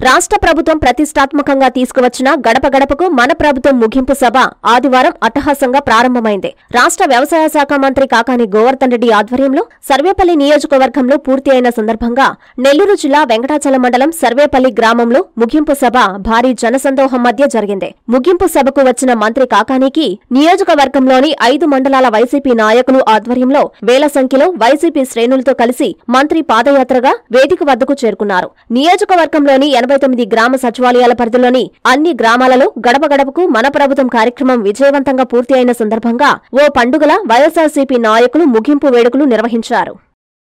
రాష్ట్ర ప్రభుత్వం ప్రతిష్టాత్మకంగా తీసుకువచ్చిన గడప గడపకు మన ప్రభుత్వం ముగింపు సభ ఆదివారం అట్టహాసంగా ప్రారంభమైంది రాష్ట్ర వ్యవసాయ శాఖ మంత్రి కాకాని గోవర్ధన్ రెడ్డి ఆధ్వర్యంలో సర్వేపల్లి నియోజకవర్గంలో పూర్తి అయిన సందర్భంగా నెల్లూరు జిల్లా వెంకటాచలం మండలం సర్వేపల్లి గ్రామంలో ముగింపు సభ భారీ జనసందోహం మధ్య జరిగింది ముగింపు సభకు వచ్చిన మంత్రి కాకానికి నియోజకవర్గంలోని ఐదు మండలాల వైసీపీ నాయకులు ఆధ్వర్యంలో వేల సంఖ్యలో వైసీపీ శ్రేణులతో కలిసి మంత్రి పాదయాత్రగా వేదిక వద్దకు చేరుకున్నారు నియోజకవర్గంలోని ఎనభై తొమ్మిది గ్రామ సచివాలయాల పరిధిలోని అన్ని గ్రామాలలో గడప గడపకు మన ప్రభుత్వం కార్యక్రమం విజయవంతంగా పూర్తి అయిన సందర్భంగా ఓ పండుగల వైఎస్ఆర్సీపీ నాయకులు ముగింపు వేడుకలు నిర్వహించారు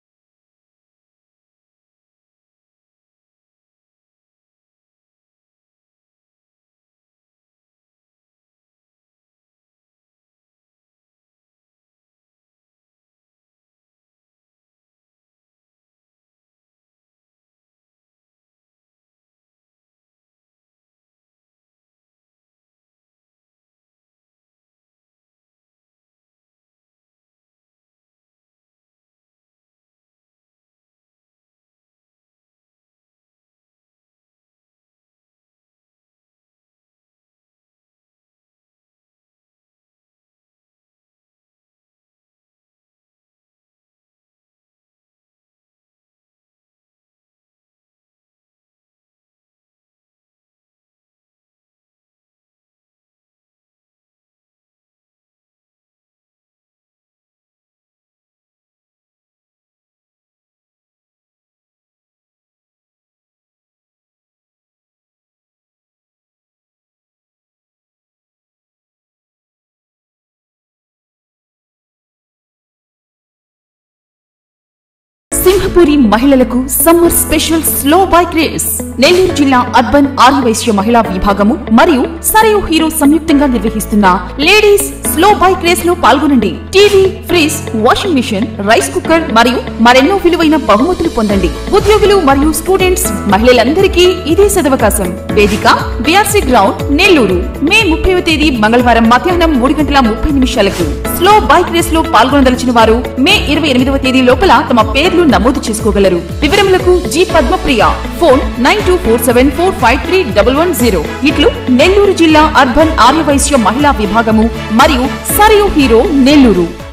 సింహపురి మహిళలకు summer special slow bike race Nellore జిల్లా అర్బన్ ఆర్యవైశ్య మహిళా విభాగము మరియు సరయు హీరో సంయుక్తంగా నిర్వహిస్తున్న లేడీస్ స్లో బైక్ రేస్ లో పాల్గొనండి TV fridge washing machine rice cooker మరియు మరెన్నో విలువైన బహుమతులు పొందండి ఉద్యోగులు మరియు స్టూడెంట్స్ మహిళలందరికీ ఇదే సదవకాశం వేదిక బిఆర్సీ గ్రౌండ్ నెల్లూరు మే ముప్పైవ తేదీ మంగళవారం మధ్యాహ్నం మూడు గంటల ముప్పై నిమిషాలకు స్లో బైక్ రేస్ లో పాల్గొనదలిచిన వారు మే ఇరవై ఎనిమిదవ తేదీ లోపల తమ పేర్లు నమోదు చేసుకోగలరు వివరములకు G Padmapriya phone nine two four seven four five three double one zero ఇట్లు నెల్లూరు జిల్లా అర్బన్ ఆర్యవైశ్య మహిళా విభాగము మరియు సరియు హీరో నెల్లూరు